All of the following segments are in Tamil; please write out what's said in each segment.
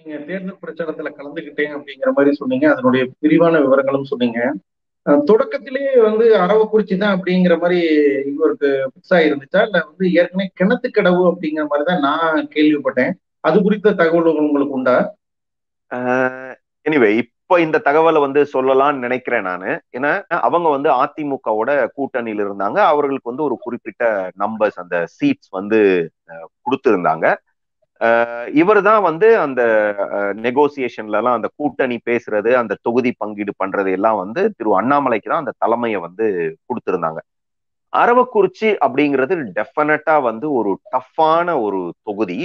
நீங்க தேர்தல் பிரச்சாரத்துல கலந்துக்கிட்டேன் அப்படிங்கிற மாதிரி சொன்னீங்க அதனுடைய விரிவான விவரங்களும் சொன்னீங்க அஹ் தொடக்கத்திலேயே வந்து அரவக்குறிச்சி தான் அப்படிங்கிற மாதிரி இவருக்கு பிக்ஸ் ஆயிருந்துச்சா இல்ல வந்து ஏற்கனவே கிணத்து கடவு அப்படிங்கிற மாதிரி தான் நான் கேள்விப்பட்டேன் அது குறித்த தகவல்கள் உங்களுக்கு உண்டா எனிவே இப்போ இந்த தகவலை வந்து சொல்லலாம்னு நினைக்கிறேன் நானு ஏன்னா அவங்க வந்து அதிமுகவோட கூட்டணியில இருந்தாங்க அவர்களுக்கு வந்து ஒரு குறிப்பிட்ட நம்பர்ஸ் அந்த சீட்ஸ் வந்து கொடுத்திருந்தாங்க இவர் தான் வந்து அந்த நெகோசியேஷன்ல எல்லாம் அந்த கூட்டணி பேசுறது அந்த தொகுதி பங்கீடு பண்றது எல்லாம் வந்து திரு அண்ணாமலைக்கு தான் அந்த தலைமையை வந்து கொடுத்திருந்தாங்க அரவக்குறிச்சி அப்படிங்கிறது டெஃபினட்டா வந்து ஒரு டஃப்பான ஒரு தொகுதி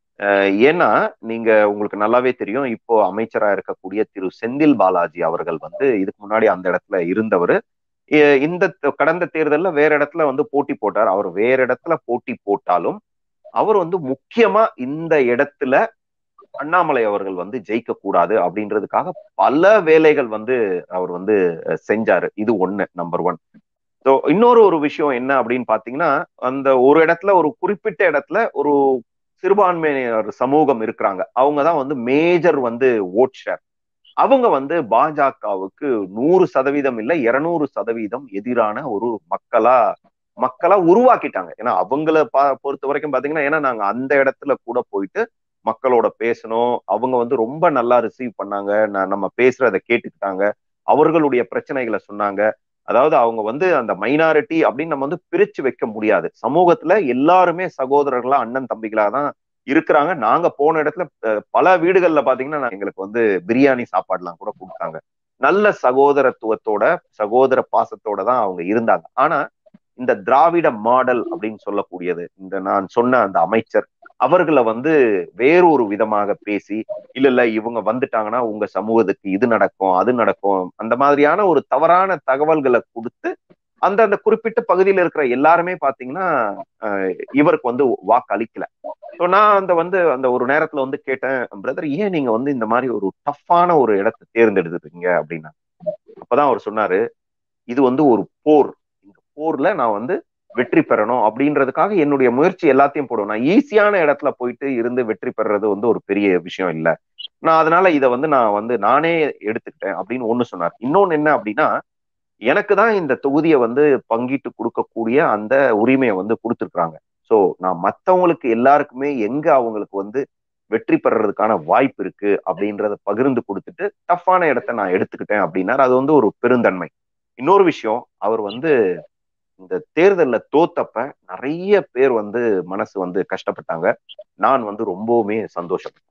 ஏன்னா நீங்க உங்களுக்கு நல்லாவே தெரியும் இப்போ அமைச்சரா இருக்கக்கூடிய திரு செந்தில் பாலாஜி அவர்கள் வந்து இதுக்கு முன்னாடி அந்த இடத்துல இருந்தவர் இந்த கடந்த தேர்தல்ல வேற இடத்துல வந்து போட்டி போட்டார் அவர் வேற இடத்துல போட்டி போட்டாலும் அவர் வந்து முக்கியமா இந்த இடத்துல அண்ணாமலை அவர்கள் வந்து ஜெயிக்க கூடாது அப்படின்றதுக்காக பல வேலைகள் வந்து அவர் வந்து செஞ்சாரு இது ஒண்ணு நம்பர் ஒன் ஸோ இன்னொரு ஒரு விஷயம் என்ன அப்படின்னு பாத்தீங்கன்னா அந்த ஒரு இடத்துல ஒரு குறிப்பிட்ட இடத்துல ஒரு சிறுபான்மையினர் சமூகம் இருக்கிறாங்க அவங்க தான் வந்து மேஜர் வந்து ஓட் ஷேர் அவங்க வந்து பாஜகவுக்கு நூறு சதவீதம் இல்லை இருநூறு சதவீதம் எதிரான ஒரு மக்களா மக்களா உருவாக்கிட்டாங்க ஏன்னா அவங்கள பா பொறுத்த வரைக்கும் பாத்தீங்கன்னா ஏன்னா நாங்க அந்த இடத்துல கூட போயிட்டு மக்களோட பேசணும் அவங்க வந்து ரொம்ப நல்லா ரிசீவ் பண்ணாங்க நம்ம பேசுறத கேட்டுக்கிட்டாங்க அவர்களுடைய பிரச்சனைகளை சொன்னாங்க அதாவது அவங்க வந்து அந்த மைனாரிட்டி அப்படின்னு நம்ம வந்து பிரிச்சு வைக்க முடியாது சமூகத்துல எல்லாருமே சகோதரர்களா அண்ணன் தம்பிகளா தான் இருக்கிறாங்க நாங்க போன இடத்துல பல வீடுகள்ல பாத்தீங்கன்னா எங்களுக்கு வந்து பிரியாணி சாப்பாடுலாம் கூட கொடுத்தாங்க நல்ல சகோதரத்துவத்தோட சகோதர பாசத்தோட தான் அவங்க இருந்தாங்க ஆனா இந்த திராவிட மாடல் அப்படின்னு சொல்லக்கூடியது இந்த நான் சொன்ன அந்த அமைச்சர் அவர்களை வந்து வேறொரு விதமாக பேசி இல்ல இல்ல இவங்க வந்துட்டாங்கன்னா உங்க சமூகத்துக்கு இது நடக்கும் அது நடக்கும் அந்த மாதிரியான ஒரு தவறான தகவல்களை கொடுத்து அந்த அந்த குறிப்பிட்ட பகுதியில் இருக்கிற எல்லாருமே பாத்தீங்கன்னா இவருக்கு வந்து வாக்கு அளிக்கல ஸோ நான் அந்த வந்து அந்த ஒரு நேரத்துல வந்து கேட்டேன் பிரதர் ஏன் நீங்க வந்து இந்த மாதிரி ஒரு டஃப்பான ஒரு இடத்தை தேர்ந்தெடுத்துருக்கீங்க அப்படின்னா அப்பதான் அவர் சொன்னாரு இது வந்து ஒரு போர் இந்த போர்ல நான் வந்து வெற்றி பெறணும் அப்படின்றதுக்காக என்னுடைய முயற்சி எல்லாத்தையும் போடுவேன் நான் ஈஸியான இடத்துல போயிட்டு இருந்து வெற்றி பெறது வந்து ஒரு பெரிய விஷயம் இல்லை நான் அதனால இதை வந்து நான் வந்து நானே எடுத்துக்கிட்டேன் அப்படின்னு ஒண்ணு சொன்னார் இன்னொன்னு என்ன அப்படின்னா எனக்கு தான் இந்த தொகுதியை வந்து பங்கிட்டு கொடுக்கக்கூடிய அந்த உரிமையை வந்து கொடுத்துருக்குறாங்க ஸோ நான் மற்றவங்களுக்கு எல்லாருக்குமே எங்க அவங்களுக்கு வந்து வெற்றி பெறறதுக்கான வாய்ப்பு இருக்கு அப்படின்றத பகிர்ந்து கொடுத்துட்டு டஃப்பான இடத்த நான் எடுத்துக்கிட்டேன் அப்படின்னாரு அது வந்து ஒரு பெருந்தன்மை இன்னொரு விஷயம் அவர் வந்து இந்த தேர்தல்ல தோத்தப்ப நிறைய பேர் வந்து மனசு வந்து கஷ்டப்பட்டாங்க நான் வந்து ரொம்பவுமே சந்தோஷப்பட்டேன்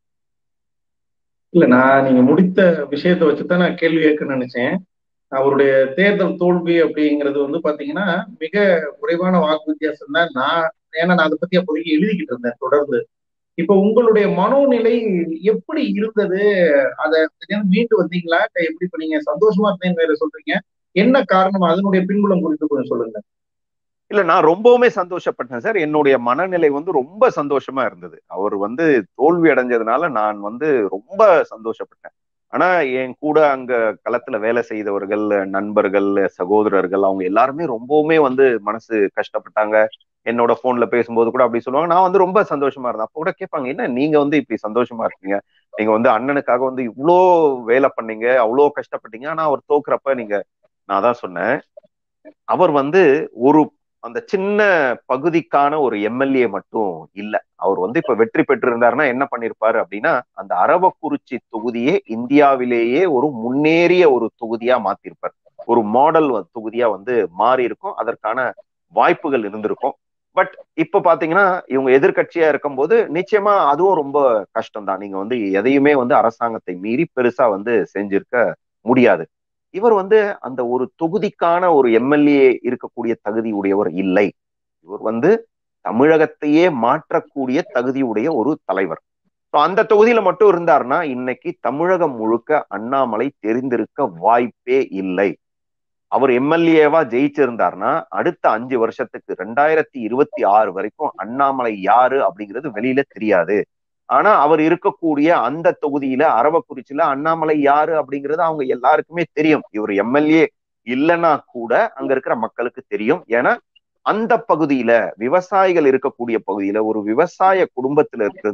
இல்ல நான் நீங்க முடித்த விஷயத்த வச்சுதான் நான் கேள்வி கேட்க நினைச்சேன் அவருடைய தேர்தல் தோல்வி அப்படிங்கிறது வந்து பாத்தீங்கன்னா மிக குறைவான வாக்கு வித்தியாசம் தான் நான் ஏன்னா நான் அதை பத்தி அப்போதைக்கு எழுதிக்கிட்டு இருந்தேன் தொடர்ந்து இப்ப உங்களுடைய மனோநிலை எப்படி இருந்தது அதை மீண்டு வந்தீங்களா எப்படி இப்ப நீங்க சந்தோஷமா இருந்தேன்னு வேற சொல்றீங்க என்ன காரணம் அதனுடைய பின்புலம் குறித்து கொஞ்சம் சொல்லுங்க இல்ல நான் ரொம்பவுமே சந்தோஷப்பட்டேன் சார் என்னுடைய மனநிலை வந்து ரொம்ப சந்தோஷமா இருந்தது அவர் வந்து தோல்வி அடைஞ்சதுனால நான் வந்து ரொம்ப சந்தோஷப்பட்டேன் ஆனா என் கூட அங்க களத்துல வேலை செய்தவர்கள் நண்பர்கள் சகோதரர்கள் அவங்க எல்லாருமே ரொம்பவுமே வந்து மனசு கஷ்டப்பட்டாங்க என்னோட போன்ல பேசும்போது கூட அப்படி சொல்லுவாங்க நான் வந்து ரொம்ப சந்தோஷமா இருந்தேன் அப்போ கூட கேட்பாங்க என்ன நீங்க வந்து இப்படி சந்தோஷமா இருக்கீங்க நீங்க வந்து அண்ணனுக்காக வந்து இவ்வளோ வேலை பண்ணீங்க அவ்வளோ கஷ்டப்பட்டீங்க ஆனா அவர் தோக்குறப்ப நீங்க நான் தான் சொன்னேன் அவர் வந்து ஒரு அந்த சின்ன பகுதிக்கான ஒரு எம்எல்ஏ மட்டும் இல்ல அவர் வந்து இப்ப வெற்றி பெற்றிருந்தாருன்னா என்ன பண்ணிருப்பாரு அப்படின்னா அந்த அரவக்குறிச்சி தொகுதியே இந்தியாவிலேயே ஒரு முன்னேறிய ஒரு தொகுதியா மாத்திருப்பார் ஒரு மாடல் தொகுதியா வந்து மாறி இருக்கும் அதற்கான வாய்ப்புகள் இருந்திருக்கும் பட் இப்ப பாத்தீங்கன்னா இவங்க எதிர்கட்சியா இருக்கும்போது நிச்சயமா அதுவும் ரொம்ப கஷ்டம் தான் நீங்க வந்து எதையுமே வந்து அரசாங்கத்தை மீறி பெருசா வந்து செஞ்சிருக்க முடியாது இவர் வந்து அந்த ஒரு தொகுதிக்கான ஒரு எம்எல்ஏ இருக்கக்கூடிய தகுதி உடையவர் இல்லை இவர் வந்து தமிழகத்தையே மாற்றக்கூடிய தகுதியுடைய ஒரு தலைவர் அந்த தொகுதியில மட்டும் இருந்தாருன்னா இன்னைக்கு தமிழகம் முழுக்க அண்ணாமலை தெரிந்திருக்க வாய்ப்பே இல்லை அவர் எம்எல்ஏவா ஜெயிச்சிருந்தாருன்னா அடுத்த அஞ்சு வருஷத்துக்கு ரெண்டாயிரத்தி இருபத்தி ஆறு வரைக்கும் அண்ணாமலை யாரு அப்படிங்கிறது வெளியில தெரியாது ஆனா அவர் இருக்கக்கூடிய அந்த தொகுதியில அரவக்குறிச்சியில அண்ணாமலை யாரு அப்படிங்கிறது அவங்க எல்லாருக்குமே தெரியும் இவர் எம்எல்ஏ இல்லைன்னா கூட அங்க இருக்கிற மக்களுக்கு தெரியும் ஏன்னா அந்த பகுதியில விவசாயிகள் இருக்கக்கூடிய பகுதியில ஒரு விவசாய குடும்பத்தில இருந்து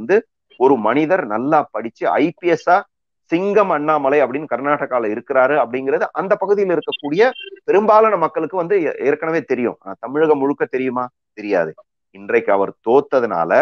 ஒரு மனிதர் நல்லா படிச்சு ஐபிஎஸ்ஆ சிங்கம் அண்ணாமலை அப்படின்னு கர்நாடகால இருக்கிறாரு அப்படிங்கிறது அந்த பகுதியில் இருக்கக்கூடிய பெரும்பாலான மக்களுக்கு வந்து ஏற்கனவே தெரியும் தமிழகம் முழுக்க தெரியுமா தெரியாது இன்றைக்கு அவர் தோத்ததுனால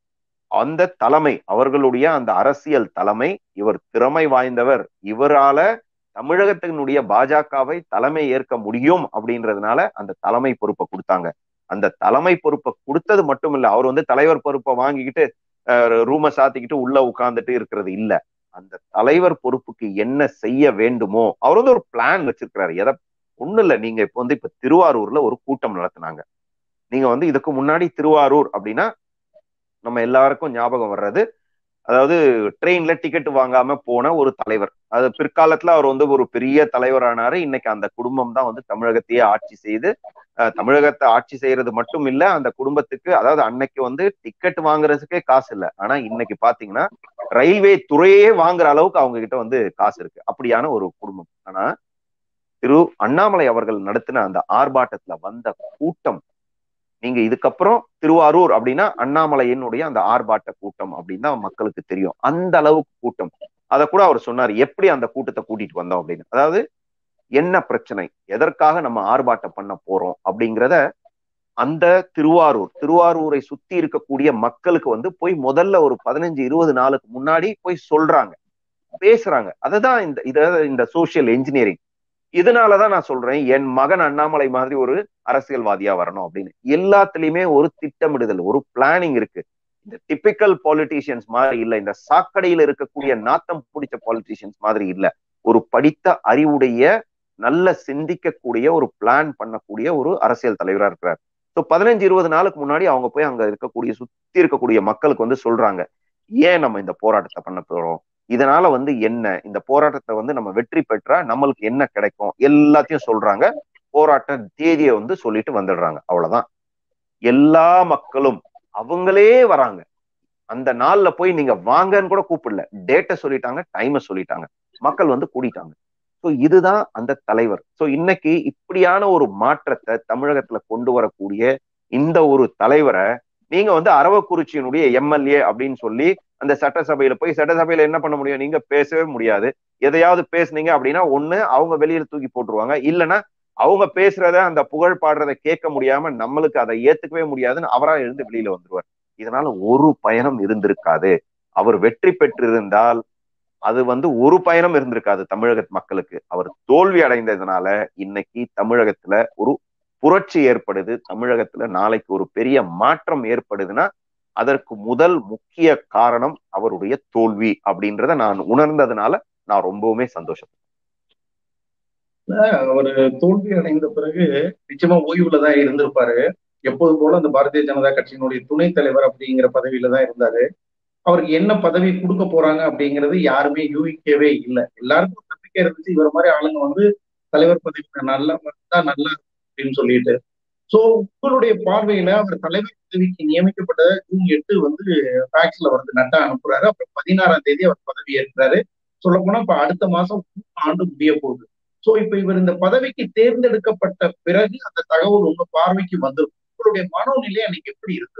அந்த தலைமை அவர்களுடைய அந்த அரசியல் தலைமை இவர் திறமை வாய்ந்தவர் இவரால தமிழகத்தினுடைய பாஜகவை தலைமை ஏற்க முடியும் அப்படின்றதுனால அந்த தலைமை பொறுப்பை கொடுத்தாங்க அந்த தலைமை பொறுப்பை கொடுத்தது மட்டும் இல்ல அவர் வந்து தலைவர் பொறுப்பை வாங்கிக்கிட்டு ரூமை சாத்திக்கிட்டு உள்ள உட்கார்ந்துட்டு இருக்கிறது இல்ல அந்த தலைவர் பொறுப்புக்கு என்ன செய்ய வேண்டுமோ அவர் வந்து ஒரு பிளான் வச்சிருக்கிறாரு எதை ஒண்ணு இல்ல நீங்க இப்ப வந்து இப்ப திருவாரூர்ல ஒரு கூட்டம் நடத்தினாங்க நீங்க வந்து இதுக்கு முன்னாடி திருவாரூர் அப்படின்னா நம்ம எல்லாருக்கும் ஞாபகம் வர்றது அதாவது ட்ரெயின்ல டிக்கெட் வாங்காம போன ஒரு தலைவர் அது பிற்காலத்துல அவர் வந்து ஒரு பெரிய தலைவரானாரு இன்னைக்கு அந்த குடும்பம் தான் வந்து தமிழகத்தையே ஆட்சி செய்து தமிழகத்தை ஆட்சி செய்யறது மட்டும் இல்ல அந்த குடும்பத்துக்கு அதாவது அன்னைக்கு வந்து டிக்கெட் வாங்குறதுக்கே காசு இல்லை ஆனா இன்னைக்கு பாத்தீங்கன்னா ரயில்வே துறையே வாங்குற அளவுக்கு அவங்க கிட்ட வந்து காசு இருக்கு அப்படியான ஒரு குடும்பம் ஆனா திரு அண்ணாமலை அவர்கள் நடத்தின அந்த ஆர்ப்பாட்டத்துல வந்த கூட்டம் நீங்க இதுக்கப்புறம் திருவாரூர் அப்படின்னா அண்ணாமலையினுடைய அந்த ஆர்ப்பாட்ட கூட்டம் அப்படின்னு தான் மக்களுக்கு தெரியும் அந்த அளவுக்கு கூட்டம் அதை கூட அவர் சொன்னார் எப்படி அந்த கூட்டத்தை கூட்டிட்டு வந்தோம் அப்படின்னு அதாவது என்ன பிரச்சனை எதற்காக நம்ம ஆர்ப்பாட்டம் பண்ண போறோம் அப்படிங்கிறத அந்த திருவாரூர் திருவாரூரை சுத்தி இருக்கக்கூடிய மக்களுக்கு வந்து போய் முதல்ல ஒரு பதினஞ்சு இருபது நாளுக்கு முன்னாடி போய் சொல்றாங்க பேசுறாங்க அதுதான் இந்த இத இந்த சோசியல் என்ஜினியரிங் இதனாலதான் நான் சொல்றேன் என் மகன் அண்ணாமலை மாதிரி ஒரு அரசியல்வாதியா வரணும் அப்படின்னு எல்லாத்துலயுமே ஒரு திட்டமிடுதல் ஒரு பிளானிங் இருக்கு இந்த டிபிக்கல் பாலிட்டிஷியன்ஸ் மாதிரி இல்ல இந்த சாக்கடையில இருக்கக்கூடிய நாத்தம் பிடிச்ச பாலிட்டிஷியன்ஸ் மாதிரி இல்ல ஒரு படித்த அறிவுடைய நல்ல சிந்திக்கக்கூடிய ஒரு பிளான் பண்ணக்கூடிய ஒரு அரசியல் தலைவரா இருக்கிறார் ஸோ பதினஞ்சு இருபது நாளுக்கு முன்னாடி அவங்க போய் அங்க இருக்கக்கூடிய சுத்தி இருக்கக்கூடிய மக்களுக்கு வந்து சொல்றாங்க ஏன் நம்ம இந்த போராட்டத்தை பண்ண போறோம் இதனால வந்து என்ன இந்த போராட்டத்தை வந்து நம்ம வெற்றி பெற்றா நம்மளுக்கு என்ன கிடைக்கும் எல்லாத்தையும் சொல்றாங்க போராட்ட தேதியை வந்து சொல்லிட்டு வந்துடுறாங்க அவ்வளவுதான் எல்லா மக்களும் அவங்களே வராங்க அந்த நாள்ல போய் நீங்க வாங்கன்னு கூட கூப்பிடல டேட்டை சொல்லிட்டாங்க டைமை சொல்லிட்டாங்க மக்கள் வந்து கூடிட்டாங்க ஸோ இதுதான் அந்த தலைவர் ஸோ இன்னைக்கு இப்படியான ஒரு மாற்றத்தை தமிழகத்துல கொண்டு வரக்கூடிய இந்த ஒரு தலைவரை நீங்க வந்து அரவக்குறிச்சியினுடைய எம்எல்ஏ அப்படின்னு சொல்லி அந்த சட்டசபையில போய் சட்டசபையில என்ன பண்ண முடியும் நீங்க பேசவே முடியாது எதையாவது பேசுனீங்க அப்படின்னா ஒண்ணு அவங்க வெளியில தூக்கி போட்டுருவாங்க இல்லைன்னா அவங்க பேசுறத அந்த புகழ் பாடுறதை கேட்க முடியாம நம்மளுக்கு அதை ஏத்துக்கவே முடியாதுன்னு அவரா எழுந்து வெளியில வந்துருவார் இதனால ஒரு பயணம் இருந்திருக்காது அவர் வெற்றி பெற்றிருந்தால் அது வந்து ஒரு பயணம் இருந்திருக்காது தமிழக மக்களுக்கு அவர் தோல்வி அடைந்ததுனால இன்னைக்கு தமிழகத்துல ஒரு புரட்சி ஏற்படுது தமிழகத்துல நாளைக்கு ஒரு பெரிய மாற்றம் ஏற்படுதுன்னா அதற்கு முதல் முக்கிய காரணம் அவருடைய தோல்வி அப்படின்றத நான் உணர்ந்ததுனால நான் ரொம்பவுமே சந்தோஷப்பட்டேன் அவர் தோல்வி அடைந்த பிறகு நிச்சயமா ஓய்வுல தான் இருந்திருப்பாரு எப்போது போல அந்த பாரதிய ஜனதா கட்சியினுடைய துணைத் தலைவர் அப்படிங்கிற பதவியில தான் இருந்தாரு அவருக்கு என்ன பதவி கொடுக்க போறாங்க அப்படிங்கிறது யாருமே யூகிக்கவே இல்லை எல்லாருக்கும் நம்பிக்கை இருந்துச்சு இவர் மாதிரி ஆளுங்க வந்து தலைவர் பதவி நல்லா தான் நல்லா அப்படின்னு சொல்லிட்டு சோ உங்களுடைய பார்வையில அவர் தலைவர் பதவிக்கு நியமிக்கப்பட்ட ஜூன் எட்டு வந்து ஃபேக்ஸ்ல வந்து நட்டா அனுப்புறாரு அப்புறம் பதினாறாம் தேதி அவர் பதவி ஏற்கிறாரு சொல்ல போனா இப்ப அடுத்த மாசம் ஆண்டு முடிய போகுது சோ இப்ப இவர் இந்த பதவிக்கு தேர்ந்தெடுக்கப்பட்ட பிறகு அந்த தகவல் உங்க பார்வைக்கு வந்திருக்கும் உங்களுடைய மனோநிலை அன்னைக்கு எப்படி இருக்கு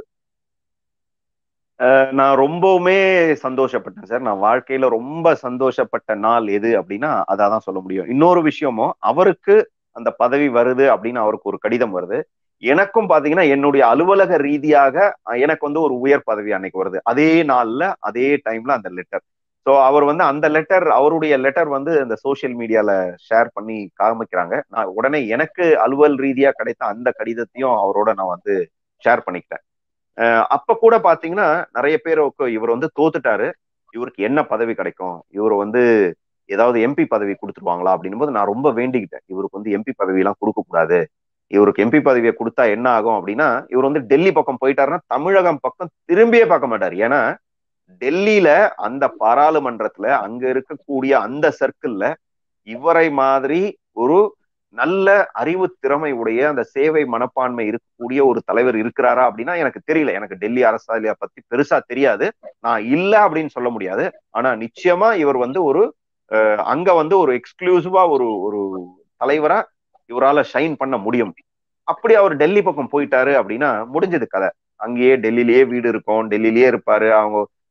நான் ரொம்பவுமே சந்தோஷப்பட்டேன் சார் நான் வாழ்க்கையில ரொம்ப சந்தோஷப்பட்ட நாள் எது அப்படின்னா அதான் சொல்ல முடியும் இன்னொரு விஷயமும் அவருக்கு அந்த பதவி வருது அப்படின்னு அவருக்கு ஒரு கடிதம் வருது எனக்கும் பாத்தீங்கன்னா என்னுடைய அலுவலக ரீதியாக எனக்கு வந்து ஒரு உயர் பதவி அன்னைக்கு வருது அதே நாள்ல அதே டைம்ல அந்த லெட்டர் ஸோ அவர் வந்து அந்த லெட்டர் அவருடைய லெட்டர் வந்து அந்த சோசியல் மீடியால ஷேர் பண்ணி காமிக்கிறாங்க நான் உடனே எனக்கு அலுவல் ரீதியா கிடைத்த அந்த கடிதத்தையும் அவரோட நான் வந்து ஷேர் பண்ணிக்கிட்டேன் அப்ப கூட பாத்தீங்கன்னா நிறைய பேர் இவர் வந்து தோத்துட்டாரு இவருக்கு என்ன பதவி கிடைக்கும் இவர் வந்து ஏதாவது எம்பி பதவி கொடுத்துருவாங்களா அப்படின்னும் போது நான் ரொம்ப வேண்டிக்கிட்டேன் இவருக்கு வந்து எம்பி பதவி எல்லாம் கொடுக்க கூடாது இவருக்கு எம்பி பதவியை கொடுத்தா என்ன ஆகும் அப்படின்னா இவர் வந்து டெல்லி பக்கம் போயிட்டாருன்னா தமிழகம் பக்கம் திரும்பியே பார்க்க மாட்டார் ஏன்னா டெல்லியில அந்த பாராளுமன்றத்துல அங்க இருக்கக்கூடிய அந்த சர்க்கிள்ல இவரை மாதிரி ஒரு நல்ல அறிவு திறமை உடைய அந்த சேவை மனப்பான்மை இருக்கக்கூடிய ஒரு தலைவர் இருக்கிறாரா அப்படின்னா எனக்கு தெரியல எனக்கு டெல்லி அரசாலைய பத்தி பெருசா தெரியாது நான் இல்ல அப்படின்னு சொல்ல முடியாது ஆனா நிச்சயமா இவர் வந்து ஒரு அங்க வந்து ஒரு எக்ஸ்க்ளூசிவா ஒரு ஒரு தலைவரா இவரால ஷைன் பண்ண முடியும் அப்படி அவர் டெல்லி பக்கம் போயிட்டாரு அப்படின்னா முடிஞ்சது கதை அங்கேயே டெல்லியிலேயே வீடு இருக்கும் டெல்லியிலேயே இருப்பாரு அவங்க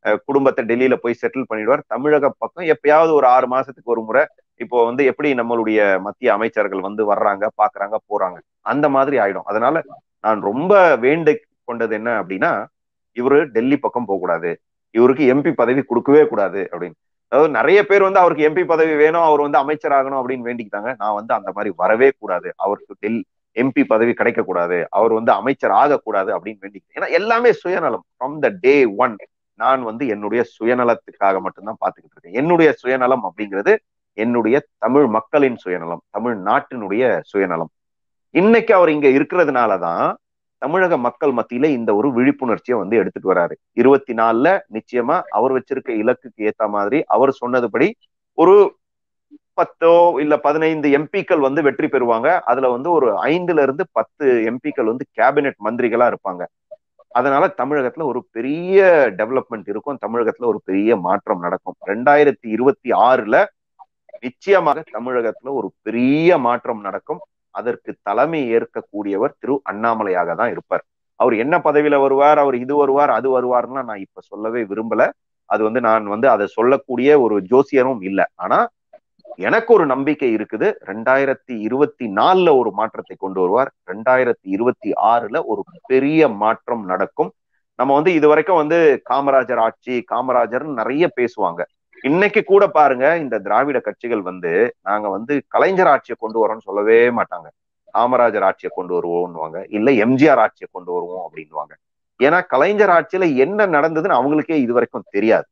குடும்பத்தை டெல்லியில போய் செட்டில் பண்ணிடுவார் தமிழக பக்கம் எப்பயாவது ஒரு ஆறு மாசத்துக்கு ஒரு முறை இப்போ வந்து எப்படி நம்மளுடைய மத்திய அமைச்சர்கள் வந்து வர்றாங்க பாக்குறாங்க போறாங்க அந்த மாதிரி ஆயிடும் அதனால நான் ரொம்ப வேண்டு கொண்டது என்ன அப்படின்னா இவரு டெல்லி பக்கம் போக கூடாது இவருக்கு எம்பி பதவி கொடுக்கவே கூடாது அப்படின்னு அதாவது நிறைய பேர் வந்து அவருக்கு எம்பி பதவி வேணும் அவர் வந்து அமைச்சர் ஆகணும் அப்படின்னு வேண்டிக்கிட்டாங்க நான் வந்து அந்த மாதிரி வரவே கூடாது அவருக்கு டெல் எம்பி பதவி கிடைக்க கூடாது அவர் வந்து அமைச்சர் ஆகக்கூடாது அப்படின்னு வேண்டிக்கிட்டேன் ஏன்னா எல்லாமே சுயநலம் ஃப்ரம் த டே ஒன் நான் வந்து என்னுடைய சுயநலத்துக்காக மட்டும்தான் பார்த்துக்கிட்டு இருக்கேன் என்னுடைய சுயநலம் அப்படிங்கிறது என்னுடைய தமிழ் மக்களின் சுயநலம் தமிழ் நாட்டினுடைய சுயநலம் இன்னைக்கு அவர் இங்க இருக்கிறதுனாலதான் தமிழக மக்கள் மத்தியில இந்த ஒரு விழிப்புணர்ச்சியை வந்து எடுத்துட்டு வராரு இருபத்தி நாலுல நிச்சயமா அவர் வச்சிருக்க இலக்குக்கு ஏத்த மாதிரி அவர் சொன்னதுபடி ஒரு பத்தோ இல்ல பதினைந்து எம்பிக்கள் வந்து வெற்றி பெறுவாங்க அதுல வந்து ஒரு ஐந்துல இருந்து பத்து எம்பிக்கள் வந்து கேபினெட் மந்திரிகளா இருப்பாங்க அதனால தமிழகத்துல ஒரு பெரிய டெவலப்மெண்ட் இருக்கும் தமிழகத்துல ஒரு பெரிய மாற்றம் நடக்கும் ரெண்டாயிரத்தி இருபத்தி ஆறுல நிச்சயமாக தமிழகத்துல ஒரு பெரிய மாற்றம் நடக்கும் அதற்கு தலைமை ஏற்கக்கூடியவர் திரு அண்ணாமலையாக தான் இருப்பார் அவர் என்ன பதவியில வருவார் அவர் இது வருவார் அது வருவார்னா நான் இப்ப சொல்லவே விரும்பல அது வந்து நான் வந்து அதை சொல்லக்கூடிய ஒரு ஜோசியரும் இல்லை ஆனா எனக்கு ஒரு நம்பிக்கை இருக்குது ரெண்டாயிரத்தி இருபத்தி நாலுல ஒரு மாற்றத்தை கொண்டு வருவார் ரெண்டாயிரத்தி இருபத்தி ஆறுல ஒரு பெரிய மாற்றம் நடக்கும் நம்ம வந்து இது வரைக்கும் வந்து காமராஜர் ஆட்சி காமராஜர் நிறைய பேசுவாங்க இன்னைக்கு கூட பாருங்க இந்த திராவிட கட்சிகள் வந்து நாங்க வந்து கலைஞர் ஆட்சியை கொண்டு வரோம்னு சொல்லவே மாட்டாங்க காமராஜர் ஆட்சியை கொண்டு வருவோம்னுவாங்க இல்ல எம்ஜிஆர் ஆட்சியை கொண்டு வருவோம் அப்படின்வாங்க ஏன்னா கலைஞர் ஆட்சியில என்ன நடந்ததுன்னு அவங்களுக்கே இது வரைக்கும் தெரியாது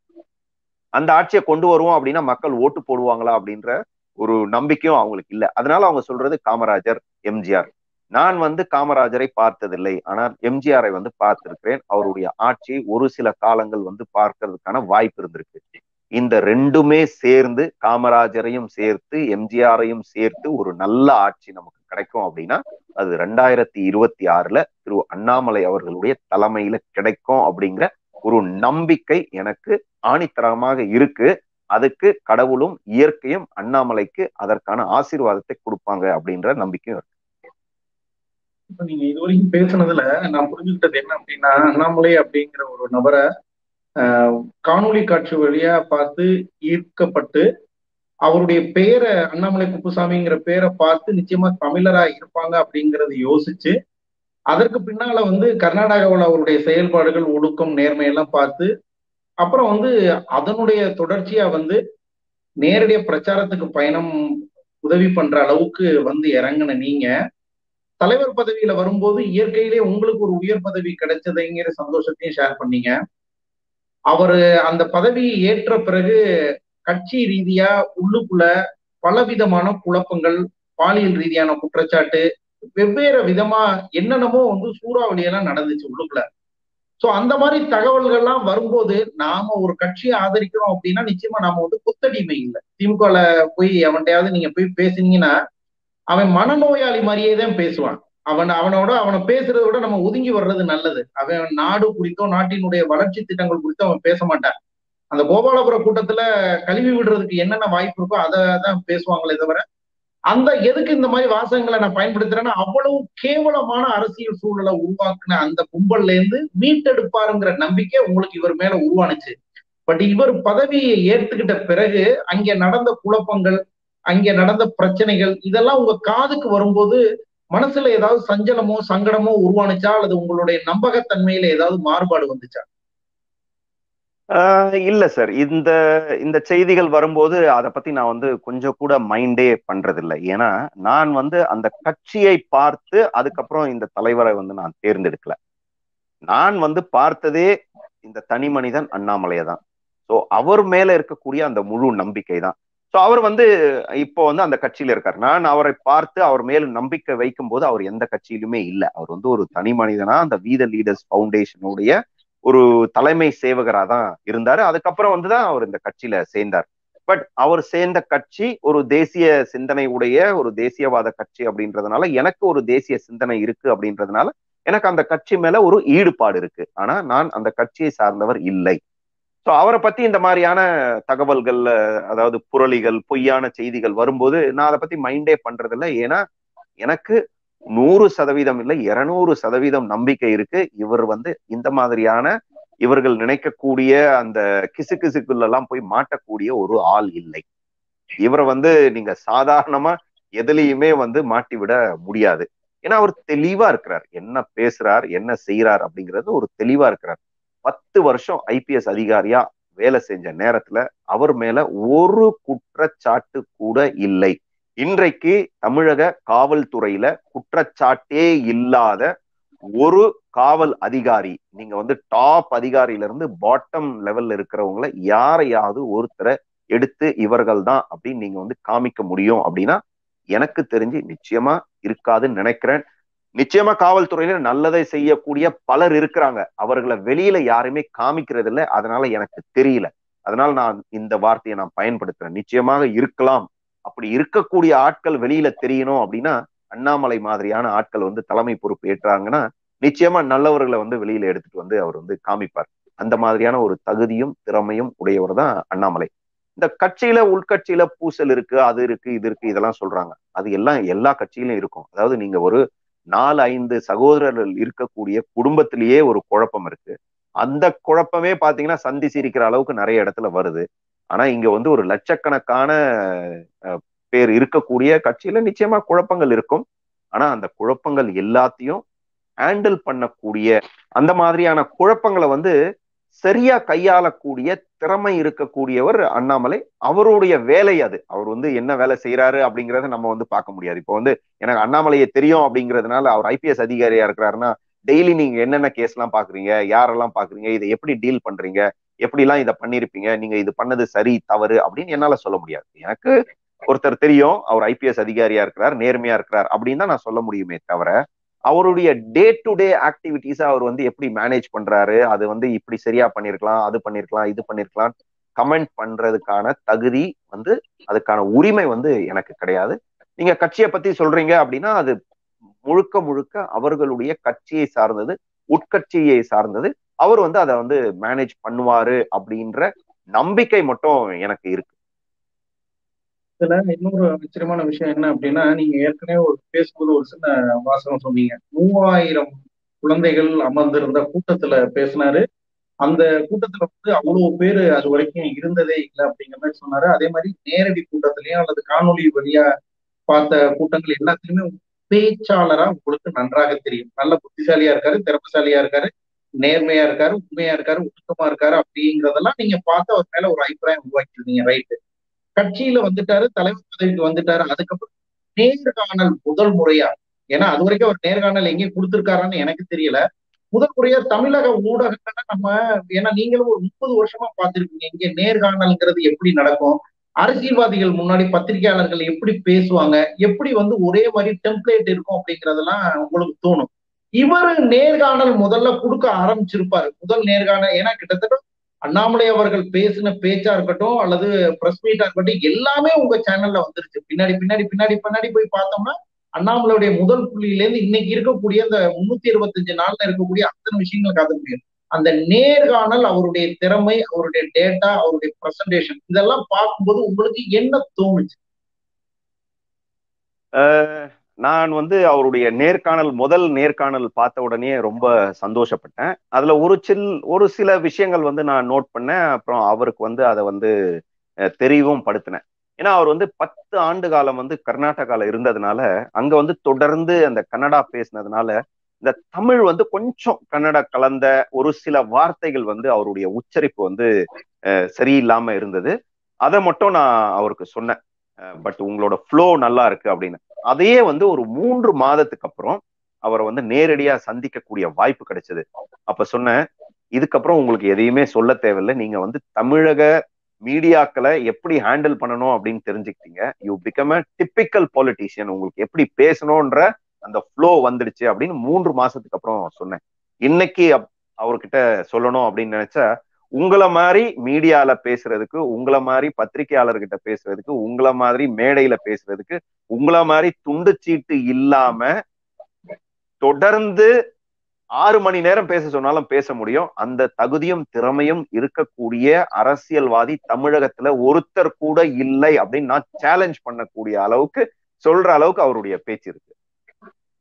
அந்த ஆட்சியை கொண்டு வருவோம் அப்படின்னா மக்கள் ஓட்டு போடுவாங்களா அப்படின்ற ஒரு நம்பிக்கையும் அவங்களுக்கு இல்லை அதனால அவங்க சொல்றது காமராஜர் எம்ஜிஆர் நான் வந்து காமராஜரை பார்த்ததில்லை ஆனால் எம்ஜிஆரை வந்து பார்த்திருக்கிறேன் அவருடைய ஆட்சி ஒரு சில காலங்கள் வந்து பார்க்கறதுக்கான வாய்ப்பு இருந்திருக்கு இந்த ரெண்டுமே சேர்ந்து காமராஜரையும் சேர்த்து எம்ஜிஆரையும் சேர்த்து ஒரு நல்ல ஆட்சி நமக்கு கிடைக்கும் அப்படின்னா அது ரெண்டாயிரத்தி இருபத்தி ஆறுல திரு அண்ணாமலை அவர்களுடைய தலைமையில கிடைக்கும் அப்படிங்கிற ஒரு நம்பிக்கை எனக்கு ஆணித்தரமாக இருக்கு அதுக்கு கடவுளும் இயற்கையும் அண்ணாமலைக்கு அதற்கான ஆசீர்வாதத்தை கொடுப்பாங்க அப்படின்ற நம்பிக்கையும் இருக்கு இப்ப நீங்க இது வரைக்கும் பேசுனதுல நான் புரிஞ்சுக்கிட்டது என்ன அப்படின்னா அண்ணாமலை அப்படிங்கிற ஒரு நபரை காணொலி காட்சி வழியா பார்த்து ஈர்க்கப்பட்டு அவருடைய பேரை அண்ணாமலை குப்புசாமிங்கிற பேரை பார்த்து நிச்சயமா தமிழரா இருப்பாங்க அப்படிங்கறத யோசிச்சு அதற்கு பின்னால வந்து கர்நாடகாவில் அவருடைய செயல்பாடுகள் ஒழுக்கம் நேர்மையெல்லாம் பார்த்து அப்புறம் வந்து அதனுடைய தொடர்ச்சியா வந்து நேரடிய பிரச்சாரத்துக்கு பயணம் உதவி பண்ற அளவுக்கு வந்து இறங்கின நீங்க தலைவர் பதவியில வரும்போது இயற்கையிலே உங்களுக்கு ஒரு உயர் பதவி கிடைச்சதுங்கிற சந்தோஷத்தையும் ஷேர் பண்ணீங்க அவரு அந்த பதவி ஏற்ற பிறகு கட்சி ரீதியா உள்ளுக்குள்ள பலவிதமான குழப்பங்கள் பாலியல் ரீதியான குற்றச்சாட்டு வெவ்வேறு விதமா என்னென்னமோ வந்து சூறாவளியெல்லாம் நடந்துச்சு உள்ளுக்குள்ள சோ அந்த மாதிரி தகவல்கள்லாம் வரும்போது நாம ஒரு கட்சியை ஆதரிக்கிறோம் அப்படின்னா நிச்சயமா நாம வந்து குத்தடிமை இல்லை திமுகல போய் அவன்கிட்டயாவது நீங்க போய் பேசுனீங்கன்னா அவன் மனநோயாளி மாதிரியே தான் பேசுவான் அவன் அவனோட அவனை பேசுறத விட நம்ம ஒதுங்கி வர்றது நல்லது அவன் நாடு குறித்தோ நாட்டினுடைய வளர்ச்சி திட்டங்கள் குறித்தோ அவன் பேச மாட்டான் அந்த கோபாலபுர கூட்டத்துல கழுவி விடுறதுக்கு என்னென்ன வாய்ப்பு இருக்கோ அதை தான் பேசுவாங்களே தவிர அந்த எதுக்கு இந்த மாதிரி வாசகங்களை நான் பயன்படுத்துறேன்னா அவ்வளவு கேவலமான அரசியல் சூழலை உருவாக்குன அந்த கும்பல்ல இருந்து மீட்டெடுப்பாருங்கிற நம்பிக்கை உங்களுக்கு இவர் மேல உருவானுச்சு பட் இவர் பதவியை ஏற்றுக்கிட்ட பிறகு அங்கே நடந்த குழப்பங்கள் அங்கே நடந்த பிரச்சனைகள் இதெல்லாம் உங்க காதுக்கு வரும்போது மனசுல ஏதாவது சஞ்சலமோ சங்கடமோ உருவானுச்சா அல்லது உங்களுடைய நம்பகத்தன்மையில ஏதாவது மாறுபாடு வந்துச்சா இல்ல சார் இந்த இந்த செய்திகள் வரும்போது அதை பத்தி நான் வந்து கொஞ்சம் கூட மைண்டே பண்றதில்லை ஏன்னா நான் வந்து அந்த கட்சியை பார்த்து அதுக்கப்புறம் இந்த தலைவரை வந்து நான் தேர்ந்தெடுக்கல நான் வந்து பார்த்ததே இந்த தனி மனிதன் அண்ணாமலையை தான் ஸோ அவர் மேல இருக்கக்கூடிய அந்த முழு நம்பிக்கை தான் ஸோ அவர் வந்து இப்போ வந்து அந்த கட்சியில இருக்கார் நான் அவரை பார்த்து அவர் மேல நம்பிக்கை வைக்கும் போது அவர் எந்த கட்சியிலுமே இல்லை அவர் வந்து ஒரு தனி மனிதனா அந்த வீத லீடர்ஸ் பவுண்டேஷனுடைய ஒரு தலைமை சேவகரா தான் இருந்தாரு அதுக்கப்புறம் வந்துதான் அவர் இந்த கட்சியில சேர்ந்தார் பட் அவர் சேர்ந்த கட்சி ஒரு தேசிய சிந்தனை உடைய ஒரு தேசியவாத கட்சி அப்படின்றதுனால எனக்கு ஒரு தேசிய சிந்தனை இருக்கு அப்படின்றதுனால எனக்கு அந்த கட்சி மேல ஒரு ஈடுபாடு இருக்கு ஆனா நான் அந்த கட்சியை சார்ந்தவர் இல்லை ஸோ அவரை பத்தி இந்த மாதிரியான தகவல்கள் அதாவது புரளிகள் பொய்யான செய்திகள் வரும்போது நான் அதை பத்தி மைண்டே பண்றதில்ல ஏன்னா எனக்கு நூறு சதவீதம் இல்லை இருநூறு சதவீதம் நம்பிக்கை இருக்கு இவர் வந்து இந்த மாதிரியான இவர்கள் நினைக்கக்கூடிய அந்த கிசு கிசுக்குள்ளெல்லாம் போய் மாட்டக்கூடிய ஒரு ஆள் இல்லை இவரை வந்து நீங்க சாதாரணமா எதுலையுமே வந்து மாட்டி விட முடியாது ஏன்னா அவர் தெளிவா இருக்கிறார் என்ன பேசுறார் என்ன செய்யறார் அப்படிங்கிறது ஒரு தெளிவா இருக்கிறார் பத்து வருஷம் ஐபிஎஸ் அதிகாரியா வேலை செஞ்ச நேரத்துல அவர் மேல ஒரு குற்றச்சாட்டு கூட இல்லை இன்றைக்கு தமிழக காவல்துறையில குற்றச்சாட்டே இல்லாத ஒரு காவல் அதிகாரி நீங்க வந்து டாப் அதிகாரியில இருந்து பாட்டம் லெவல்ல இருக்கிறவங்கள யாரையாவது ஒருத்தரை எடுத்து இவர்கள் தான் அப்படின்னு நீங்க வந்து காமிக்க முடியும் அப்படின்னா எனக்கு தெரிஞ்சு நிச்சயமா இருக்காதுன்னு நினைக்கிறேன் நிச்சயமா காவல்துறையில நல்லதை செய்யக்கூடிய பலர் இருக்கிறாங்க அவர்களை வெளியில யாருமே காமிக்கிறது இல்லை அதனால எனக்கு தெரியல அதனால நான் இந்த வார்த்தையை நான் பயன்படுத்துறேன் நிச்சயமாக இருக்கலாம் அப்படி இருக்கக்கூடிய ஆட்கள் வெளியில தெரியணும் அப்படின்னா அண்ணாமலை மாதிரியான ஆட்கள் வந்து தலைமை பொறுப்பு ஏற்றாங்கன்னா நிச்சயமா நல்லவர்களை வந்து வெளியில எடுத்துட்டு வந்து அவர் வந்து காமிப்பார் அந்த மாதிரியான ஒரு தகுதியும் திறமையும் உடையவர் தான் அண்ணாமலை இந்த கட்சியில உள்கட்சியில பூசல் இருக்கு அது இருக்கு இது இருக்கு இதெல்லாம் சொல்றாங்க அது எல்லாம் எல்லா கட்சியிலும் இருக்கும் அதாவது நீங்க ஒரு நாலு ஐந்து சகோதரர்கள் இருக்கக்கூடிய குடும்பத்திலேயே ஒரு குழப்பம் இருக்கு அந்த குழப்பமே பாத்தீங்கன்னா சந்தி சிரிக்கிற அளவுக்கு நிறைய இடத்துல வருது ஆனா இங்க வந்து ஒரு லட்சக்கணக்கான பேர் இருக்கக்கூடிய கட்சியில நிச்சயமா குழப்பங்கள் இருக்கும் ஆனா அந்த குழப்பங்கள் எல்லாத்தையும் ஹேண்டில் பண்ணக்கூடிய அந்த மாதிரியான குழப்பங்களை வந்து சரியா கையாளக்கூடிய திறமை இருக்கக்கூடியவர் அண்ணாமலை அவருடைய வேலை அது அவர் வந்து என்ன வேலை செய்யறாரு அப்படிங்கறத நம்ம வந்து பார்க்க முடியாது இப்போ வந்து எனக்கு அண்ணாமலையை தெரியும் அப்படிங்கிறதுனால அவர் ஐபிஎஸ் அதிகாரியா இருக்கிறாருன்னா டெய்லி நீங்க என்னென்ன கேஸ் எல்லாம் பாக்குறீங்க யாரெல்லாம் பாக்குறீங்க இதை எப்படி டீல் பண்றீங்க எப்படிலாம் இதை பண்ணிருப்பீங்க நீங்க இது பண்ணது சரி தவறு அப்படின்னு என்னால சொல்ல முடியாது எனக்கு ஒருத்தர் தெரியும் அவர் ஐபிஎஸ் அதிகாரியா இருக்கிறார் நேர்மையா இருக்கிறார் அப்படின்னு தான் நான் சொல்ல முடியுமே தவிர அவருடைய டே டு டே ஆக்டிவிட்டிஸை அவர் வந்து எப்படி மேனேஜ் பண்றாரு அது வந்து இப்படி சரியா பண்ணிருக்கலாம் அது பண்ணிருக்கலாம் இது பண்ணிருக்கலாம் கமெண்ட் பண்றதுக்கான தகுதி வந்து அதுக்கான உரிமை வந்து எனக்கு கிடையாது நீங்க கட்சியை பத்தி சொல்றீங்க அப்படின்னா அது முழுக்க முழுக்க அவர்களுடைய கட்சியை சார்ந்தது உட்கட்சியை சார்ந்தது அவர் வந்து அதை வந்து மேனேஜ் பண்ணுவாரு அப்படின்ற நம்பிக்கை மட்டும் எனக்கு இருக்கு இதுல இன்னொரு ஆச்சரியமான விஷயம் என்ன அப்படின்னா நீங்க ஏற்கனவே ஒரு பேசும்போது ஒரு சின்ன வாசகம் சொன்னீங்க மூவாயிரம் குழந்தைகள் அமர்ந்திருந்த கூட்டத்துல பேசினாரு அந்த கூட்டத்துல வந்து அவ்வளவு பேரு அது வரைக்கும் இருந்ததே இல்லை அப்படிங்கிற மாதிரி சொன்னாரு அதே மாதிரி நேரடி கூட்டத்திலயும் அல்லது காணொலி வழியா பார்த்த கூட்டங்கள் எல்லாத்துலயுமே பேச்சாளரா உங்களுக்கு நன்றாக தெரியும் நல்ல புத்திசாலியா இருக்காரு திறமசாலியா இருக்காரு நேர்மையா இருக்காரு உண்மையா இருக்காரு ஒழுக்கமா இருக்காரு அப்படிங்கிறதெல்லாம் நீங்க பார்த்து அவர் மேல ஒரு அபிப்பிராயம் உருவாக்கிருந்தீங்க ரைட்டு கட்சியில வந்துட்டாரு தலைவர் பதவிக்கு வந்துட்டாரு அதுக்கப்புறம் நேர்காணல் முதல் முறையா ஏன்னா அது வரைக்கும் அவர் நேர்காணல் எங்கேயும் கொடுத்திருக்காரான்னு எனக்கு தெரியல முதல் முறையா தமிழக ஊடகங்களை நம்ம ஏன்னா நீங்களும் ஒரு முப்பது வருஷமா பார்த்திருக்கீங்க இங்க நேர்காணல்ங்கிறது எப்படி நடக்கும் அரசியல்வாதிகள் முன்னாடி பத்திரிகையாளர்கள் எப்படி பேசுவாங்க எப்படி வந்து ஒரே மாதிரி டெம்ப்ளேட் இருக்கும் அப்படிங்கறதெல்லாம் உங்களுக்கு தோணும் இவர் நேர்காணல் முதல்ல கொடுக்க ஆரம்பிச்சிருப்பாரு முதல் நேர்காணல் ஏன்னா கிட்டத்தட்ட அண்ணாமலை அவர்கள் பேசின பேச்சா இருக்கட்டும் அல்லது பிரஸ் மீட்டா இருக்கட்டும் எல்லாமே உங்க சேனல்ல வந்துருச்சு பின்னாடி பின்னாடி பின்னாடி பின்னாடி போய் பார்த்தோம்னா அண்ணாமலையுடைய முதல் புள்ளியிலேருந்து இன்னைக்கு இருக்கக்கூடிய அந்த முன்னூத்தி இருபத்தஞ்சு நாள்ல இருக்கக்கூடிய அத்தனை விஷயங்களை காத்த முடியும் அந்த நேர்காணல் அவருடைய திறமை அவருடைய டேட்டா அவருடைய பிரசன்டேஷன் இதெல்லாம் பார்க்கும்போது உங்களுக்கு என்ன தோணுச்சு நான் வந்து அவருடைய நேர்காணல் முதல் நேர்காணல் பார்த்த உடனே ரொம்ப சந்தோஷப்பட்டேன் அதுல ஒரு சில் ஒரு சில விஷயங்கள் வந்து நான் நோட் பண்ணேன் அப்புறம் அவருக்கு வந்து அதை வந்து தெரியவும் படுத்தினேன் ஏன்னா அவர் வந்து பத்து ஆண்டு காலம் வந்து கர்நாடகால இருந்ததுனால அங்க வந்து தொடர்ந்து அந்த கன்னடா பேசினதுனால இந்த தமிழ் வந்து கொஞ்சம் கன்னடா கலந்த ஒரு சில வார்த்தைகள் வந்து அவருடைய உச்சரிப்பு வந்து சரியில்லாம இருந்தது அதை மட்டும் நான் அவருக்கு சொன்னேன் பட் உங்களோட ஃப்ளோ நல்லா இருக்கு அப்படின்னு அதையே வந்து ஒரு மூன்று மாதத்துக்கு அப்புறம் அவரை வந்து நேரடியா சந்திக்கக்கூடிய வாய்ப்பு கிடைச்சது அப்ப சொன்னேன் இதுக்கப்புறம் உங்களுக்கு எதையுமே சொல்ல தேவையில்லை நீங்க வந்து தமிழக மீடியாக்களை எப்படி ஹேண்டில் பண்ணணும் அப்படின்னு தெரிஞ்சுக்கிட்டீங்க you become a typical politician உங்களுக்கு எப்படி பேசணும்ன்ற அந்த ஃப்ளோ வந்துடுச்சு அப்படின்னு மூன்று மாசத்துக்கு அப்புறம் சொன்னேன் இன்னைக்கு அவர்கிட்ட சொல்லணும் அப்படின்னு நினைச்சா உங்களை மாதிரி மீடியால பேசுறதுக்கு உங்களை மாதிரி பத்திரிகையாளர்கிட்ட பேசுறதுக்கு உங்களை மாதிரி மேடையில பேசுறதுக்கு உங்களை மாதிரி துண்டு சீட்டு இல்லாம தொடர்ந்து ஆறு மணி நேரம் பேச சொன்னாலும் பேச முடியும் அந்த தகுதியும் திறமையும் இருக்கக்கூடிய அரசியல்வாதி தமிழகத்துல ஒருத்தர் கூட இல்லை அப்படின்னு நான் சேலஞ்ச் பண்ணக்கூடிய அளவுக்கு சொல்ற அளவுக்கு அவருடைய பேச்சு இருக்கு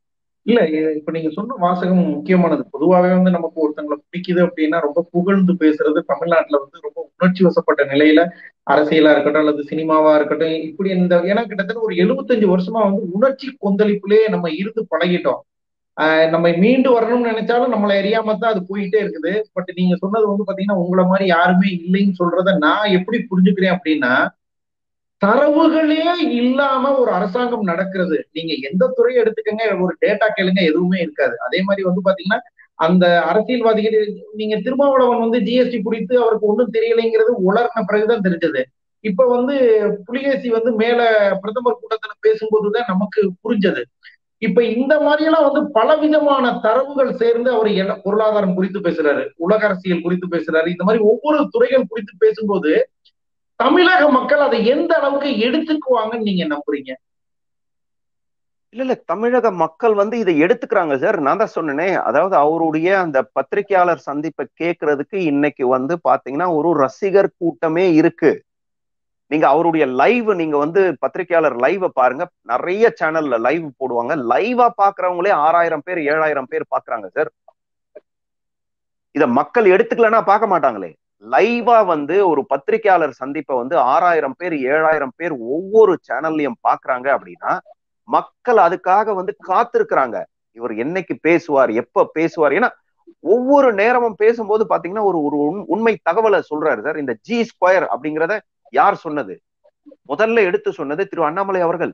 இல்ல இப்ப நீங்க சொன்ன வாசகம் முக்கியமானது பொதுவாகவே வந்து நமக்கு ஒருத்தங்களை பிடிக்குது அப்படின்னா ரொம்ப புகழ்ந்து பேசுறது தமிழ்நாட்டுல வந்து ரொம்ப உணர்ச்சி வசப்பட்ட நிலையில அரசியலா இருக்கட்டும் அல்லது சினிமாவா இருக்கட்டும் இப்படி இந்த ஏன்னா கிட்டத்தட்ட ஒரு எழுபத்தஞ்சு வருஷமா வந்து உணர்ச்சி கொந்தளிப்புலயே நம்ம இருந்து பழகிட்டோம் நம்ம மீண்டு வரணும்னு நினைச்சாலும் நம்மளை அறியாம தான் அது போயிட்டே இருக்குது பட் நீங்க சொன்னது வந்து பாத்தீங்கன்னா உங்களை மாதிரி யாருமே இல்லைன்னு சொல்றத நான் எப்படி புரிஞ்சுக்கிறேன் அப்படின்னா தரவுகளே இல்லாம ஒரு அரசாங்கம் நடக்கிறது நீங்க எந்த துறையை எடுத்துக்கங்க ஒரு டேட்டா கேளுங்க எதுவுமே இருக்காது அதே மாதிரி வந்து பாத்தீங்கன்னா அந்த அரசியல்வாதிகள் நீங்க திருமாவளவன் வந்து ஜிஎஸ்டி குறித்து அவருக்கு ஒன்றும் தெரியலைங்கிறது உலர்ன பிறகுதான் தெரிஞ்சது இப்ப வந்து புலிகேசி வந்து மேல பிரதமர் கூட்டத்துல பேசும்போதுதான் நமக்கு புரிஞ்சது இப்ப இந்த மாதிரி எல்லாம் வந்து பலவிதமான தரவுகள் சேர்ந்து அவர் பொருளாதாரம் குறித்து பேசுறாரு உலக அரசியல் குறித்து பேசுறாரு இந்த மாதிரி ஒவ்வொரு துறைகள் குறித்து பேசும்போது தமிழக மக்கள் அதை எந்த அளவுக்கு எடுத்துக்குவாங்கன்னு நீங்க நம்புறீங்க இல்ல இல்ல தமிழக மக்கள் வந்து இதை எடுத்துக்கிறாங்க சார் நான் தான் சொன்னேனே அதாவது அவருடைய அந்த பத்திரிகையாளர் சந்திப்பை கேட்கறதுக்கு இன்னைக்கு வந்து பாத்தீங்கன்னா ஒரு ரசிகர் கூட்டமே இருக்கு நீங்க அவருடைய லைவ் நீங்க வந்து பத்திரிகையாளர் லைவ பாருங்க நிறைய சேனல்ல லைவ் போடுவாங்க லைவா பாக்குறவங்களே ஆறாயிரம் பேர் ஏழாயிரம் பேர் பாக்குறாங்க சார் இத மக்கள் எடுத்துக்கலன்னா பார்க்க மாட்டாங்களே லைவா வந்து ஒரு பத்திரிகையாளர் சந்திப்பை வந்து ஆறாயிரம் பேர் ஏழாயிரம் பேர் ஒவ்வொரு சேனல்லையும் பாக்குறாங்க அப்படின்னா மக்கள் அதுக்காக வந்து காத்திருக்கிறாங்க இவர் என்னைக்கு பேசுவார் எப்ப பேசுவார் ஏன்னா ஒவ்வொரு நேரமும் பேசும்போது பாத்தீங்கன்னா ஒரு ஒரு உண்மை தகவலை சொல்றாரு சார் இந்த ஜி ஸ்கொயர் அப்படிங்கிறத யார் சொன்னது முதல்ல எடுத்து சொன்னது திரு அண்ணாமலை அவர்கள்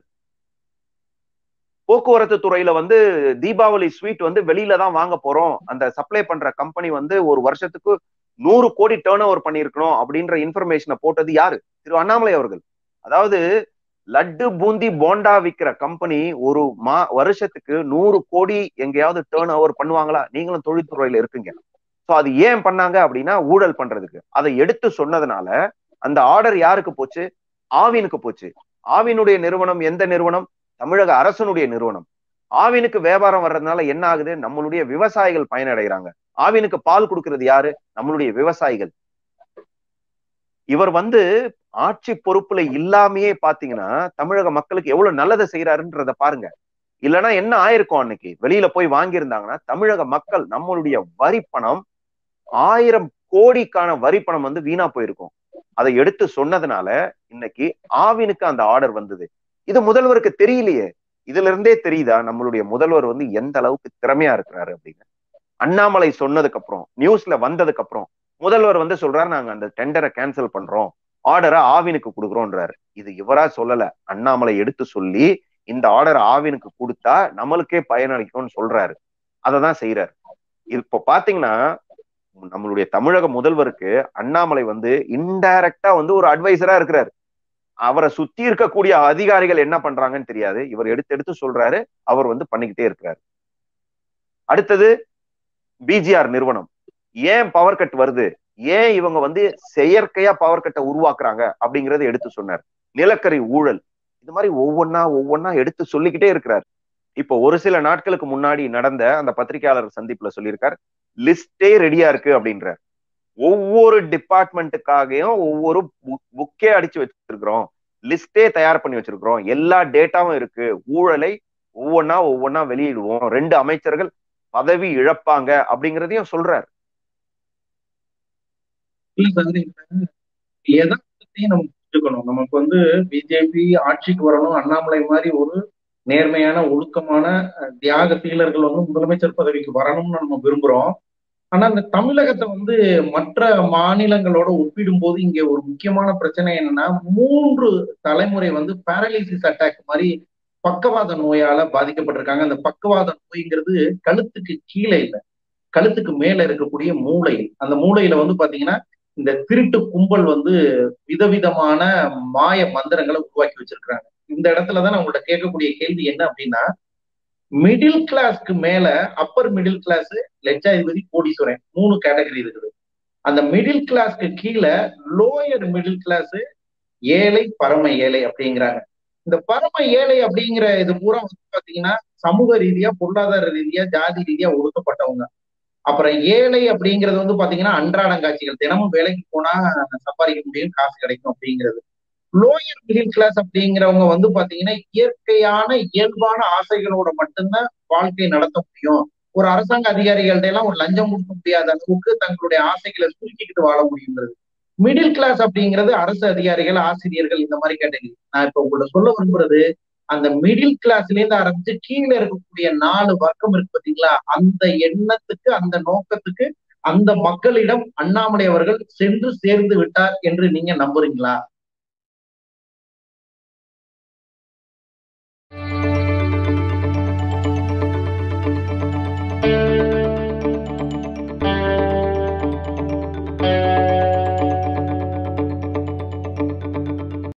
போக்குவரத்து துறையில வந்து தீபாவளி ஸ்வீட் வந்து வெளியில தான் வாங்க போறோம் அந்த சப்ளை பண்ற கம்பெனி வந்து ஒரு வருஷத்துக்கு நூறு கோடி டேர்ன் ஓவர் பண்ணிருக்கணும் அப்படின்ற இன்ஃபர்மேஷனை போட்டது யாரு திரு அண்ணாமலை அவர்கள் அதாவது லட்டு பூந்தி போண்டா விற்கிற கம்பெனி ஒரு மா வருஷத்துக்கு நூறு கோடி எங்கேயாவது டேர்ன் ஓவர் பண்ணுவாங்களா நீங்களும் தொழில்துறையில இருக்குங்க சோ அது ஏன் பண்ணாங்க அப்படின்னா ஊழல் பண்றதுக்கு அதை எடுத்து சொன்னதுனால அந்த ஆர்டர் யாருக்கு போச்சு ஆவினுக்கு போச்சு ஆவினுடைய நிறுவனம் எந்த நிறுவனம் தமிழக அரசனுடைய நிறுவனம் ஆவினுக்கு வியாபாரம் வர்றதுனால என்ன ஆகுது நம்மளுடைய விவசாயிகள் பயனடைகிறாங்க ஆவினுக்கு பால் கொடுக்கறது யாரு நம்மளுடைய விவசாயிகள் இவர் வந்து ஆட்சி பொறுப்புல இல்லாமையே பாத்தீங்கன்னா தமிழக மக்களுக்கு எவ்வளவு நல்லதை செய்யறாருன்றத பாருங்க இல்லைன்னா என்ன ஆயிருக்கும் அன்னைக்கு வெளியில போய் வாங்கியிருந்தாங்கன்னா தமிழக மக்கள் நம்மளுடைய வரி பணம் ஆயிரம் கோடிக்கான வரி பணம் வந்து வீணா போயிருக்கும் அதை எடுத்து சொன்னதுனால இன்னைக்கு ஆவினுக்கு அந்த ஆர்டர் வந்தது இது முதல்வருக்கு தெரியலையே இதுல இருந்தே தெரியுதா நம்மளுடைய முதல்வர் வந்து எந்த அளவுக்கு திறமையா இருக்கிறாரு அப்படின்னு அண்ணாமலை சொன்னதுக்கு அப்புறம் நியூஸ்ல வந்ததுக்கு அப்புறம் முதல்வர் வந்து சொல்றாரு நாங்க அந்த டெண்டரை கேன்சல் பண்றோம் ஆர்டரை ஆவினுக்கு கொடுக்குறோன்றாரு இது இவரா சொல்லல அண்ணாமலை எடுத்து சொல்லி இந்த ஆர்டர் ஆவினுக்கு கொடுத்தா நம்மளுக்கே பயனளிக்கும்னு சொல்றாரு அதை தான் செய்யறாரு இப்போ பாத்தீங்கன்னா நம்மளுடைய தமிழக முதல்வருக்கு அண்ணாமலை வந்து இன்டைரக்டா வந்து ஒரு அட்வைசரா இருக்கிறாரு அவரை சுத்தி இருக்கக்கூடிய அதிகாரிகள் என்ன பண்றாங்கன்னு தெரியாது இவர் எடுத்து எடுத்து சொல்றாரு அவர் வந்து பண்ணிக்கிட்டே இருக்கிறாரு அடுத்தது பிஜிஆர் நிறுவனம் ஏன் பவர் கட் வருது ஏன் இவங்க வந்து செயற்கையா பவர் கட்டை உருவாக்குறாங்க அப்படிங்கறத எடுத்து சொன்னார் நிலக்கரி ஊழல் இது மாதிரி ஒவ்வொன்னா ஒவ்வொன்னா எடுத்து சொல்லிக்கிட்டே இருக்கிறார் இப்போ ஒரு சில நாட்களுக்கு முன்னாடி நடந்த அந்த பத்திரிகையாளர் சந்திப்புல சொல்லியிருக்கார் லிஸ்டே ரெடியா இருக்கு அப்படின்றார் ஒவ்வொரு டிபார்ட்மெண்ட்டுக்காகவும் ஒவ்வொரு புக்கே அடிச்சு வச்சிருக்கிறோம் லிஸ்டே தயார் பண்ணி வச்சிருக்கிறோம் எல்லா டேட்டாவும் இருக்கு ஊழலை ஒவ்வொன்னா ஒவ்வொன்னா வெளியிடுவோம் ரெண்டு அமைச்சர்கள் பதவி இழப்பாங்க அப்படிங்கிறதையும் சொல்றாரு இல்ல சார் எதார்த்தத்தையும் நம்ம புரிஞ்சுக்கணும் நமக்கு வந்து பிஜேபி ஆட்சிக்கு வரணும் அண்ணாமலை மாதிரி ஒரு நேர்மையான ஒழுக்கமான தியாக சீலர்கள் வந்து முதலமைச்சர் பதவிக்கு வரணும்னு நம்ம விரும்புறோம் ஆனா இந்த தமிழகத்தை வந்து மற்ற மாநிலங்களோட ஒப்பிடும் போது இங்க ஒரு முக்கியமான பிரச்சனை என்னன்னா மூன்று தலைமுறை வந்து பேரலிசிஸ் அட்டாக் மாதிரி பக்கவாத நோயால பாதிக்கப்பட்டிருக்காங்க அந்த பக்கவாத நோய்ங்கிறது கழுத்துக்கு கீழே இல்லை கழுத்துக்கு மேல இருக்கக்கூடிய மூளை அந்த மூளையில வந்து பாத்தீங்கன்னா இந்த திருட்டு கும்பல் வந்து விதவிதமான மாய மந்திரங்களை உருவாக்கி வச்சிருக்கிறாங்க இந்த இடத்துலதான் நான் உங்கள்ட்ட கேட்கக்கூடிய கேள்வி என்ன அப்படின்னா மிடில் கிளாஸ்க்கு மேல அப்பர் மிடில் கிளாஸ் லட்சாதிபதி கோடீஸ்வரன் மூணு கேட்டகரி இருக்குது அந்த மிடில் கிளாஸ்க்கு கீழே லோயர் மிடில் கிளாஸ் ஏழை பரம ஏழை அப்படிங்கிறாங்க இந்த பரம ஏழை அப்படிங்கிற இது பூரா வந்து பாத்தீங்கன்னா சமூக ரீதியா பொருளாதார ரீதியா ஜாதி ரீதியா ஒடுக்கப்பட்டவங்க அப்புறம் ஏழை அப்படிங்கிறது வந்து பாத்தீங்கன்னா அன்றாடம் காட்சிகள் தினமும் வேலைக்கு போனா சம்பாதிக்க முடியும் காசு கிடைக்கும் அப்படிங்கிறது லோயர் மிடில் கிளாஸ் அப்படிங்கிறவங்க வந்து பாத்தீங்கன்னா இயற்கையான இயல்பான ஆசைகளோட மட்டும்தான் வாழ்க்கை நடத்த முடியும் ஒரு அரசாங்க அதிகாரிகள்ட்ட எல்லாம் ஒரு லஞ்சம் கொடுக்க முடியாத அளவுக்கு தங்களுடைய ஆசைகளை சுருக்கிக்கிட்டு வாழ முடியுங்கிறது மிடில் கிளாஸ் அப்படிங்கிறது அரசு அதிகாரிகள் ஆசிரியர்கள் இந்த மாதிரி கேட்டகரி நான் இப்ப உங்கள்ட்ட சொல்ல விரும்புறது அந்த மிடில் கிளாஸ்ல இருந்து ஆரம்பிச்சு கீழே இருக்கக்கூடிய நாலு வர்க்கம் இருக்கு பாத்தீங்களா அந்த எண்ணத்துக்கு அந்த நோக்கத்துக்கு அந்த மக்களிடம் அண்ணாமலை அவர்கள் சென்று சேர்ந்து விட்டார் என்று நீங்க நம்புறீங்களா